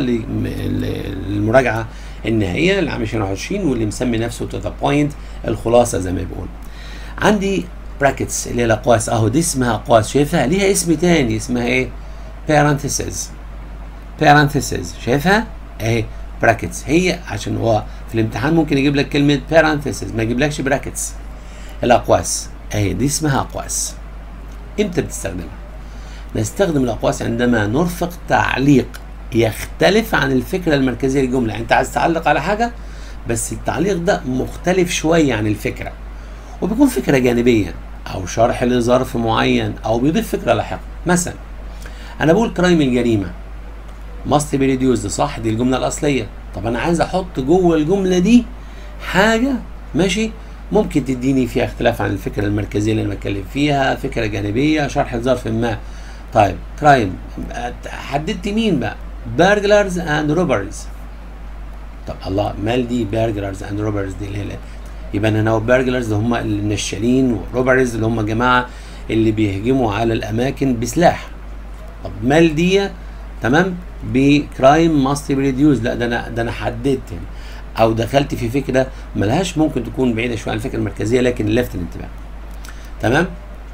للمراجعة النهائية لعام 2021 واللي مسمي نفسه تو ذا بوينت الخلاصة زي ما بيقول عندي براكتس اللي هي الأقواس أهو دي اسمها أقواس شايفها ليها اسم تاني اسمها إيه؟ parentheses parentheses شايفها؟ أهي براكتس هي عشان هو في الامتحان ممكن يجيب لك كلمه parentheses ما يجيبلكش براكتس الاقواس اهي دي اسمها اقواس امتى بتستخدمها نستخدم الاقواس عندما نرفق تعليق يختلف عن الفكره المركزيه للجمله يعني انت عايز تعلق على حاجه بس التعليق ده مختلف شويه عن الفكره وبيكون فكره جانبيه او شرح لظرف معين او بيضيف فكره لاحقه مثلا انا بقول كرايم الجريمه must be reduced صح دي الجمله الاصليه طب انا عايز احط جوه الجمله دي حاجه ماشي ممكن تديني فيها اختلاف عن الفكره المركزيه اللي انا بتكلم فيها فكره جانبيه شرح ظرف ما طيب كرايم حددت مين بقى burglars and robbers طب الله مال دي burglars and robbers دي اللي هي يبقى انا هو burglars اللي هم النشالين وروبرز اللي هم جماعه اللي بيهجموا على الاماكن بسلاح طب مال دي تمام بكرايم ماست ريديوز لا ده انا ده انا حددت يعني او دخلت في فكره ملهاش ممكن تكون بعيده شويه عن الفكره المركزيه لكن لفت الانتباه تمام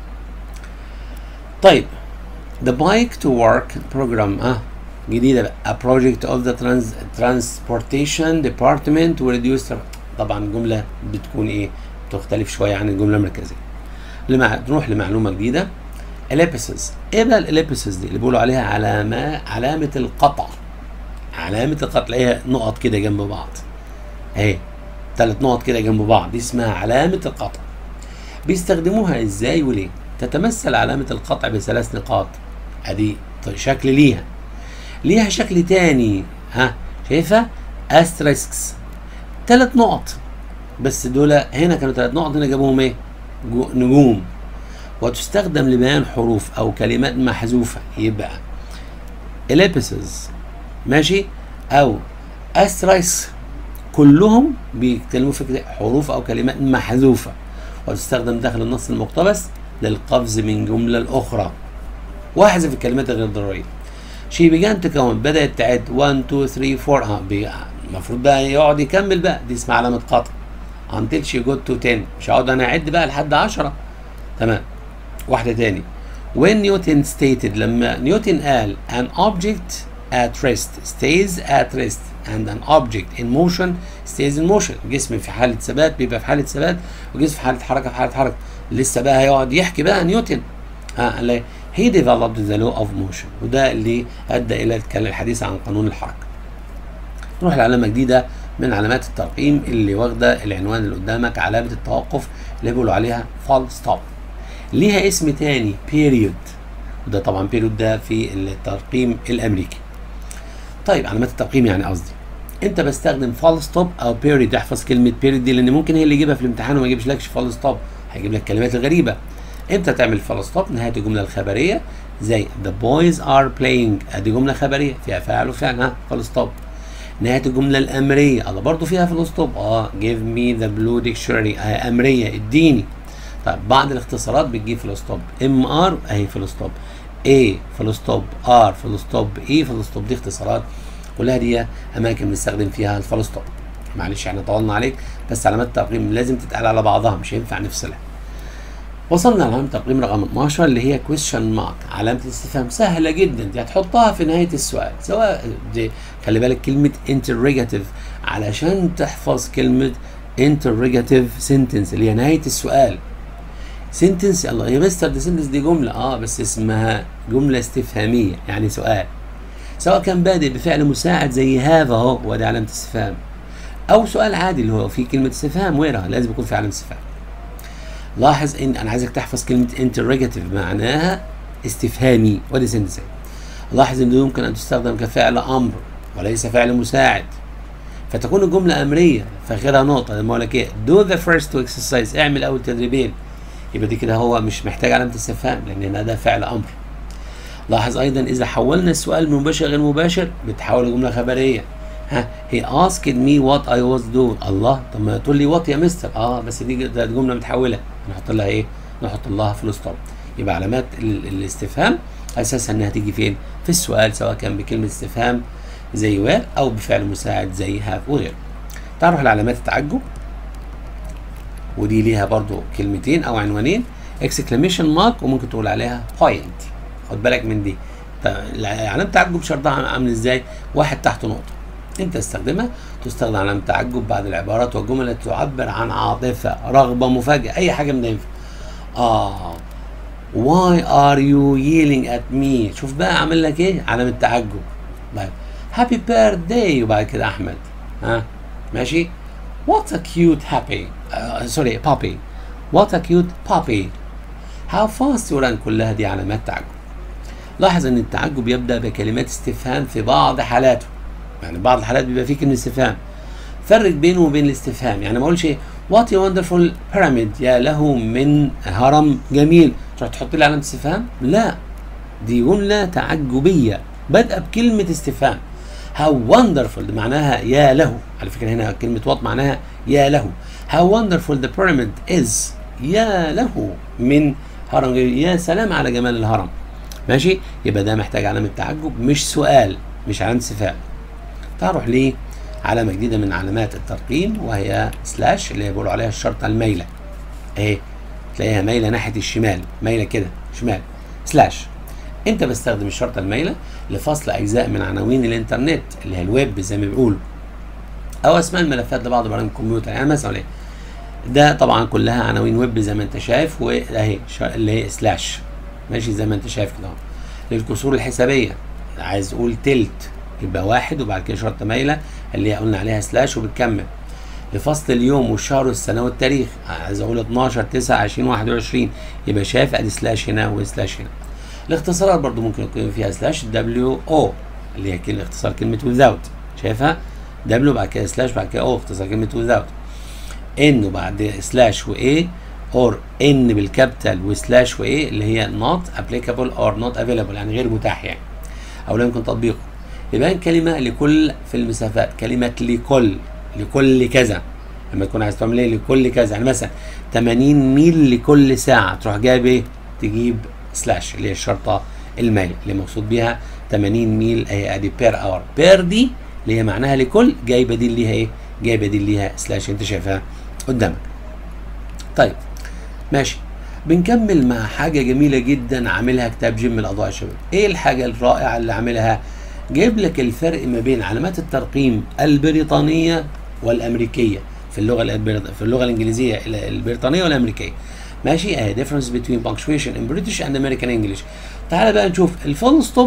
طيب the bike to work program اه جديده بقى a project of the trans transportation department to reduce طبعا الجمله بتكون ايه تختلف شويه عن الجمله المركزيه لما نروح لمعلومه جديده الابيسز ايه بقى الاليبسز دي اللي بيقولوا عليها علامه علامه القطع علامه القطع هي نقط كده جنب بعض اهي ثلاث نقط كده جنب بعض دي اسمها علامه القطع بيستخدموها ازاي وليه تتمثل علامه القطع بثلاث نقاط ادي شكل ليها ليها شكل تاني ها شايفها استريسكس ثلاث نقط بس دول هنا كانوا ثلاث نقط هنا جابوهم ايه نجوم وتستخدم لبيان حروف او كلمات محذوفه يبقى الابيسز ماشي او استرايس كلهم بيتكلموا في حروف او كلمات محذوفه وتستخدم داخل النص المقتبس للقفز من جمله لاخرى واحذف الكلمات الغير ضروريه شي بيجان تكون بدات تعد 1 2 3 4 اه المفروض بقى يقعد يكمل بقى دي اسمها علامه قطع until she got to 10 مش هقعد انا اعد بقى لحد 10 تمام واحدة تاني when Newton stated لما نيوتن قال an object at rest stays at rest and an object in motion stays in motion جسم في حالة ثبات بيبقى في حالة ثبات وجسم في حالة حركة في حالة حركة لسه بقى هيقعد يحكي بقى نيوتن ها قال لي he developed the law of motion وده اللي ادى الى الحديث عن قانون الحركة نروح لعلامة جديدة من علامات الترقيم اللي واخدة العنوان اللي قدامك علامة التوقف اللي بيقولوا عليها full stop ليها اسم تاني period وده طبعا period ده في الترقيم الامريكي طيب علامات الترقيم يعني قصدي انت بستخدم فول ستوب او بيريد احفظ كلمه بيريد دي لان ممكن هي اللي يجيبها في الامتحان وما يجيبش لكش فول ستوب هيجيب لك الكلمات الغريبه امتى تعمل فول ستوب نهايه الجمله الخبريه زي the boys are playing ادي جمله خبريه فيها فاعل وفعل ها فول ستوب نهايه الجمله الامريه الله برضو فيها فول ستوب اه give me the blue dictionary اه امريه اديني طيب بعد الاختصارات بتجيب فول ستوب ام ار اهي فول ستوب A فول ستوب R فول ستوب E فول ستوب دي اختصارات كلها دي اماكن بنستخدم فيها الفول ستوب معلش احنا طولنا عليك بس علامات التقييم لازم تتقال على بعضها مش هينفع نفصلها وصلنا لعلامة التقييم رقم 12 اللي هي question mark علامة الاستفهام سهلة جدا دي هتحطها في نهاية السؤال سواء دي خلي بالك كلمة interrogative علشان تحفظ كلمة interrogative sentence اللي هي نهاية السؤال سنتنس الله يا مستر دي سنتنس دي جملة اه بس اسمها جملة استفهامية يعني سؤال سواء كان بادئ بفعل مساعد زي هذا اهو وده علامة استفهام أو سؤال عادي اللي هو فيه كلمة استفهام ويرها لازم يكون في علامة استفهام لاحظ ان انا عايزك تحفظ كلمة interrogative معناها استفهامي ودي سنتنس لاحظ انه يمكن ان تستخدم كفعل امر وليس فعل مساعد فتكون الجملة أمرية فاخرها نقطة لما أقول لك إيه do the first two exercise اعمل أول تدريبين يبقى دي كده هو مش محتاج علامة استفهام لأن هنا ده فعل أمر. لاحظ أيضا إذا حولنا السؤال من مباشر غير مباشر بتحول لجملة خبرية. ها he asked me what I was doing الله طب ما تقول لي وات يا مستر اه بس دي ده جملة متحولة نحط لها إيه؟ نحط لها فول ستوب. يبقى علامات الاستفهام أساسا إنها تيجي فين؟ في السؤال سواء كان بكلمة استفهام زي وير أو بفعل مساعد زي هاف وغيره. تعال نروح لعلامات التعجب ودي ليها برضو كلمتين او عنوانين اكسكلاميشن مارك وممكن تقول عليها بوينت خد بالك من دي علامه تعجب شرطها عامل ازاي واحد تحت نقطه انت تستخدمها تستخدم علامه تعجب بعد العبارات والجمل التي تعبر عن عاطفه رغبه مفاجاه اي حاجه من ده ينفع اه why are you yelling at me شوف بقى عامل لك ايه علامه تعجب طيب هابي بيرثداي وبعد كده احمد ها ماشي What a cute happy uh, sorry puppy What a cute puppy How fast you run كلها دي علامات تعجب لاحظ ان التعجب يبدا بكلمات استفهام في بعض حالاته يعني بعض الحالات بيبقى فيه كلمه استفهام فرق بينه وبين الاستفهام يعني ما اقولش What a wonderful pyramid يا له من هرم جميل تروح تحط لي علامه استفهام لا دي جمله تعجبيه بادئه بكلمه استفهام How wonderful معناها يا له على فكرة هنا كلمة what معناها يا له How wonderful the pyramid is يا له من هرم يا سلام على جمال الهرم ماشي يبقى ده محتاج علامة تعجب مش سؤال مش علامة استفهام تعال نروح ليه علامة جديدة من علامات الترقيم وهي سلاش اللي بيقولوا عليها الشرطة المايلة اهي تلاقيها مايلة ناحية الشمال مايلة كده شمال سلاش امتى بستخدم الشرطة المايلة لفصل اجزاء من عناوين الانترنت اللي هي الويب زي ما بيقولوا او اسماء الملفات لبعض برامج الكمبيوتر يعني مثلا ايه ده طبعا كلها عناوين ويب زي ما انت شايف واهي اللي هي سلاش ماشي زي ما انت شايف كده للكسور الحسابيه عايز اقول تلت يبقى واحد وبعد كده شرطه مايله اللي هي قلنا عليها سلاش وبتكمل لفصل اليوم والشهر والسنه والتاريخ عايز اقول 12 9 20 21 يبقى شايف ادي سلاش هنا وسلاش هنا الاختصارات برضو ممكن يكون فيها سلاش دبليو او اللي هي كلمه اختصار كلمه without شايفها دبليو بعد كده سلاش بعد كده او اختصار كلمه without ان وبعد سلاش وايه اور ان بالكابيتال وسلاش وايه اللي هي not applicable or not available يعني غير متاح يعني او لا يمكن تطبيقه يبقى كلمه لكل في المسافات كلمه لكل لكل كذا لما تكون عايز تعمل ايه لكل كذا يعني مثلا 80 ميل لكل ساعه تروح جايب ايه تجيب سلاش اللي هي الشرطه الميل اللي مقصود بيها 80 ميل اهي ادي بير اور بير دي اللي هي معناها لكل جايبه دي اللي هي ايه جايبه دي اللي هي سلاش انت شايفها قدامك طيب ماشي بنكمل مع حاجه جميله جدا عاملها كتاب جيم الاضواء الشباب ايه الحاجه الرائعه اللي عاملها جايب لك الفرق ما بين علامات الترقيم البريطانيه والامريكيه في اللغه البريط... في اللغه الانجليزيه البريطانيه والامريكيه ماشي اهي difference between punctuation in British and American English تعال بقى نشوف الفول ستوب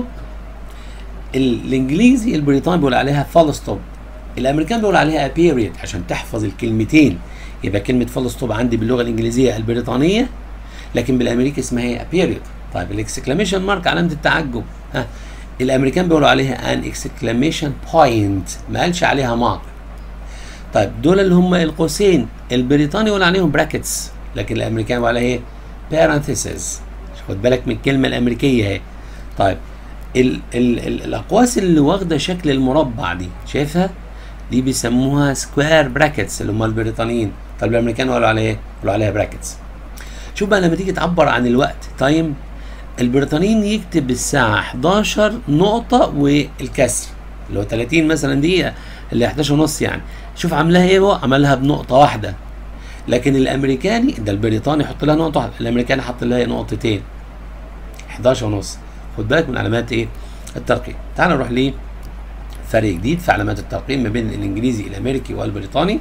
الانجليزي البريطاني بيقول عليها فول ستوب الامريكان بيقول عليها period عشان تحفظ الكلمتين يبقى كلمه فول ستوب عندي باللغه الانجليزيه البريطانيه لكن بالامريكي اسمها هي period طيب الاكسكلاميشن مارك علامه التعجب ها الامريكان بيقولوا عليها ان اكسكلاميشن بوينت ما قالش عليها مارك طيب دول اللي هم القوسين البريطاني يقول عليهم براكتس لكن الامريكان بيقول عليها ايه بارانثيسز خد بالك من الكلمه الامريكيه اهي طيب ال ال ال الاقواس اللي واخده شكل المربع دي شايفها دي بيسموها سكوير براكتس اللي هم البريطانيين طب الامريكان قالوا عليها ايه قالوا عليها براكتس شوف بقى لما تيجي تعبر عن الوقت تايم البريطانيين يكتب الساعة 11 نقطة والكسر اللي هو 30 مثلا دقيقة اللي 11 ونص يعني شوف عاملاها ايه هو عملها بنقطة واحدة لكن الامريكاني ده البريطاني يحط لها نقطة واحدة الامريكاني حط لها نقطتين 11 ونص خد بالك من علامات ايه الترقيم تعال نروح ليه فرق جديد في علامات الترقيم ما بين الانجليزي الامريكي والبريطاني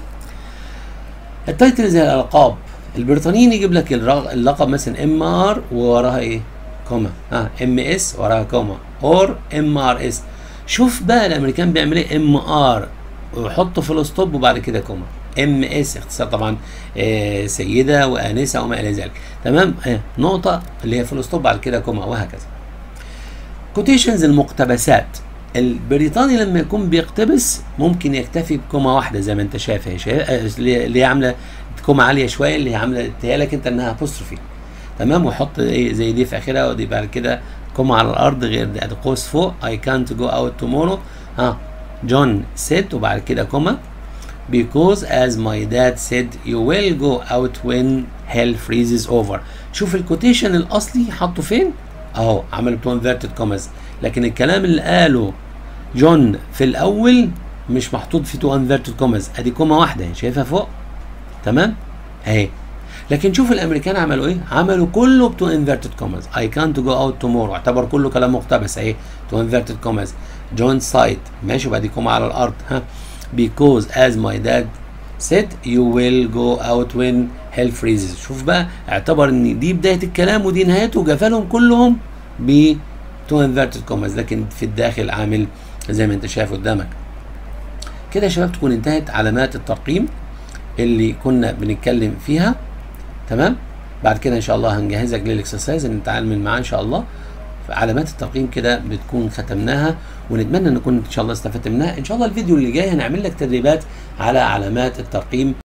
التايتل زي الالقاب البريطانيين يجيب لك اللقب مثلا ام ار ووراها ايه كوما ها ام اس وراها كوما اور ام ار اس شوف بقى الامريكان بيعمل ايه ام ار ويحط فول ستوب وبعد كده كوما ام اس اختصار طبعا آه سيده وانسه وما الى ذلك تمام آه نقطه اللي هي فول ستوب بعد كده كوما وهكذا كوتيشنز المقتبسات البريطاني لما يكون بيقتبس ممكن يكتفي بكوما واحده زي ما انت شايف هي شايف اللي هي عامله كوما عاليه شويه اللي هي عامله لك انت انها ابوستروفي تمام ويحط ايه زي دي في اخرها ودي بعد كده كوما على الارض غير دي ادي قوس فوق اي كانت جو اوت تومورو ها جون سيد وبعد كده كوما because as my dad said you will go out when hell freezes over شوف الكوتيشن الاصلي حطه فين اهو عمل تو انفيرتد كوماز لكن الكلام اللي قاله جون في الاول مش محطوط في تو انفيرتد كوماز ادي كوما واحده شايفها فوق تمام اهي لكن شوف الامريكان عملوا ايه عملوا كله بتو انفيرتد كوماز اي كانت جو اوت تومورو اعتبر كله كلام مقتبس اهي تو انفيرتد كوماز جون سايت ماشي وبعد كوما على الارض ها because as my dad said you will go out when hell freezes شوف بقى اعتبر ان دي بدايه الكلام ودي نهايته وجفلهم كلهم ب تو انفيرتد كوماز لكن في الداخل عامل زي ما انت شايف قدامك كده يا شباب تكون انتهت علامات الترقيم اللي كنا بنتكلم فيها تمام بعد كده ان شاء الله هنجهزك للاكسرسايز اللي نتعامل معاه ان شاء الله علامات الترقيم كده بتكون ختمناها ونتمنى ان نكون ان شاء الله استفدت منها ان شاء الله الفيديو اللي جاي هنعمل لك تدريبات على علامات الترقيم